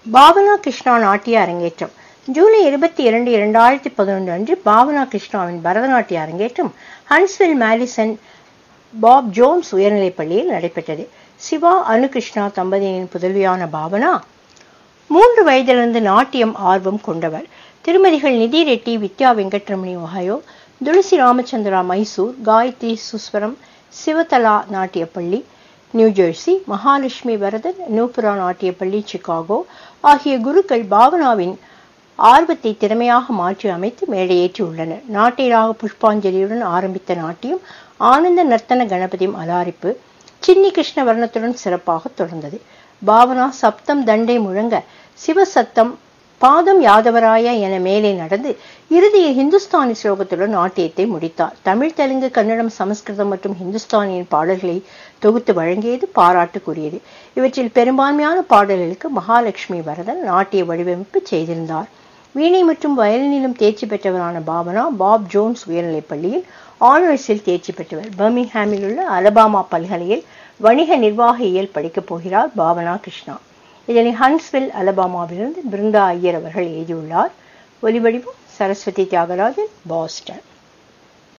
பாவனா கிருஷ்ணா நாட்டிய அரங்கேற்றம் ஜூலை இருபத்தி இரண்டு இரண்டாயிரத்தி பதினொன்று அன்று பாவனா கிருஷ்ணாவின் பரதநாட்டிய அரங்கேற்றம் ஹன்ஸ்வில் மேரிசன் பாப் ஜோன்ஸ் உயர்நிலைப் பள்ளியில் நடைபெற்றது சிவா அனுகிருஷ்ணா தம்பதியின் புதல்வியான பாவனா மூன்று வயதிலிருந்து நாட்டியம் ஆர்வம் கொண்டவர் திருமதிகள் நிதி ரெட்டி வித்யா வெங்கட்ரமணி ஒஹாயோ துளசி ராமச்சந்திரா மைசூர் காயத்ரி சுஸ்வரம் சிவதலா நாட்டியப்பள்ளி நியூஜெர்சி மகாலட்சுமி வரதன் நூபுரா நாட்டியப்பள்ளி சிகாகோ ஆகிய குருக்கள் பாவனாவின் ஆர்வத்தை திறமையாக மாற்றி அமைத்து மேடையேற்றியுள்ளனர் நாட்டியராக புஷ்பாஞ்சலியுடன் ஆரம்பித்த நாட்டியம் ஆனந்த நர்த்தன கணபதியும் அலாரிப்பு சின்னி கிருஷ்ண வர்ணத்துடன் சிறப்பாக தொடர்ந்தது பாவனா சப்தம் தண்டை முழங்க சிவசத்தம் பாதம் யாதவராய என மேலே நடந்து இறுதியில் ஹிந்துஸ்தானி ஸ்லோகத்துடன் நாட்டியத்தை முடித்தார் தமிழ் தெலுங்கு கன்னடம் சமஸ்கிருதம் மற்றும் ஹிந்துஸ்தானியின் பாடல்களை தொகுத்து வழங்கியது பாராட்டுக்குரியது இவற்றில் பெரும்பான்மையான பாடல்களுக்கு மகாலட்சுமி வரதன் நாட்டிய வடிவமைப்பு செய்திருந்தார் வீணை மற்றும் வயலினிலும் தேர்ச்சி பெற்றவரான பாவனா பாப் ஜோன்ஸ் உயர்நிலைப் பள்ளியில் ஆனர்ஸில் தேர்ச்சி பெற்றவர் பர்மிங்ஹாமில் உள்ள அலபாமா பல்கலையில் வணிக நிர்வாக இயல் படிக்கப் போகிறார் பாவனா கிருஷ்ணா இதனை ஹன்ஸ்வில் அலபாமாவிலிருந்து பிருந்தா ஐயர் அவர்கள் எழுதியுள்ளார் ஒலிவடிவம் சரஸ்வதி தியாகராஜன் பாஸ்டன்